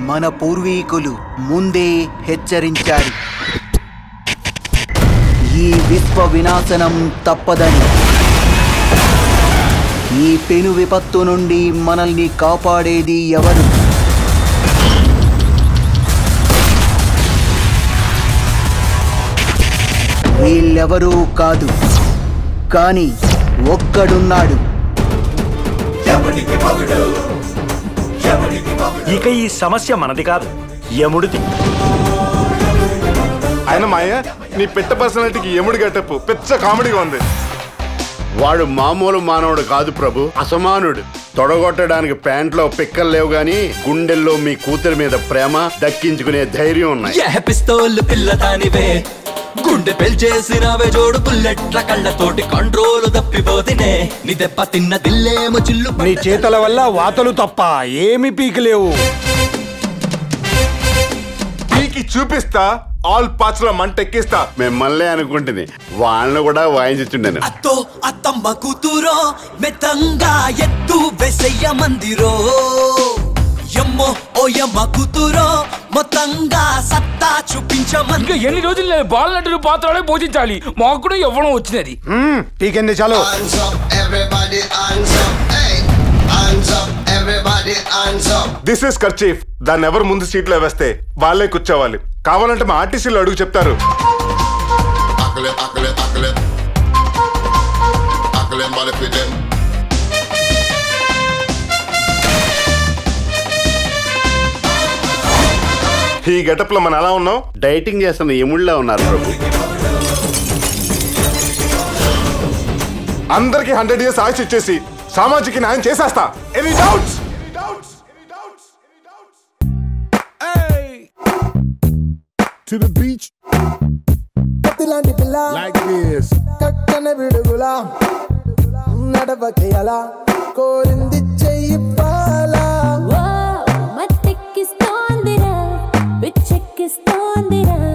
మన పూర్వీకులు ముందే హెచ్చరించారు ఈ విశ్వ వినాశనం తప్పదని ఈ పెను విపత్తు నుండి మనల్ని కాపాడేది ఎవరు వీళ్ళెవరూ కాదు కానీ ఒక్కడున్నాడు ఇక ఈ సమస్య మనది కాదు యముడిది ఆయన మాయ నీ పెట్ట పర్సనాలిటీకి ఎముడు గెటప్పు పెద్ద కామెడీగా ఉంది వాడు మామూలు మానవుడు కాదు ప్రభు అసమానుడు తొడగొట్టడానికి ప్యాంట్లో పిక్కలు లేవు గాని గుండెల్లో మీ కూతురి మీద ప్రేమ దక్కించుకునే ధైర్యం ఉన్నాయి ఏ పిస్తోల్ పిల్లదానివే గుండె పెల్చేసినవే జోడు బుల్లెట్ల కళ్ళతోటి కంట్రోల్ తప్పిపోతినే నీ దెబ్బ తిన్న దిల్లేమో చిల్లు నీ చేతల వల్ల వాతలు తప్ప ఏమి పీకలేవు పీకి చూపిస్తా ఆల్ పార్ట్స్ లో మంట ఎక్కిస్తా మిమ్మల్ని అనుకుంటుంది వాళ్ళని కూడా వాయించుండను అత్తో అత్తమ్మ కూతురో మెత్తంగా ఎత్తు వెసయ్య మందిరో ఎమ్మో ఓ యమ్మ కూతురో మొత్తంగా సత్తా చూపించమంది ఇంకా ఎన్ని రోజులు నేను బాలనటులు పాత్రలే పోషించాలి మాకు కూడా ఇవ్వడం వచ్చినది పీకండి చాలు Hands up, everybody, hands up, hey. Hands up, everybody, hands up. This is kerchief దాన్ని ఎవరు ముందు సీట్ లో వేస్తే వాళ్ళే కూర్చోవాలి కావాలంటే మా ఆర్టీసీలో అడుగు చెప్తారు Tackle it, tackle it, tackle it. Tackle them, body for them. ఈ గెటప్ లో మనం ఎలా ఉన్నాం డైటింగ్ చేస్తున్న ఎముళ్ళ ఉన్నారు ప్రభు అందరికి హండ్రెడ్ ఇయర్స్ ఆయుష్ ఇచ్చేసి సామాజిక న్యాయం చేసేస్తా any doubts to the beach. Like this. కట్టన విడుగులా నడవకేయలా కోరింది చెయ్యి పాలా మత్తెక్కిస్తోందిరా పిచ్చెక్కిస్తోందిరా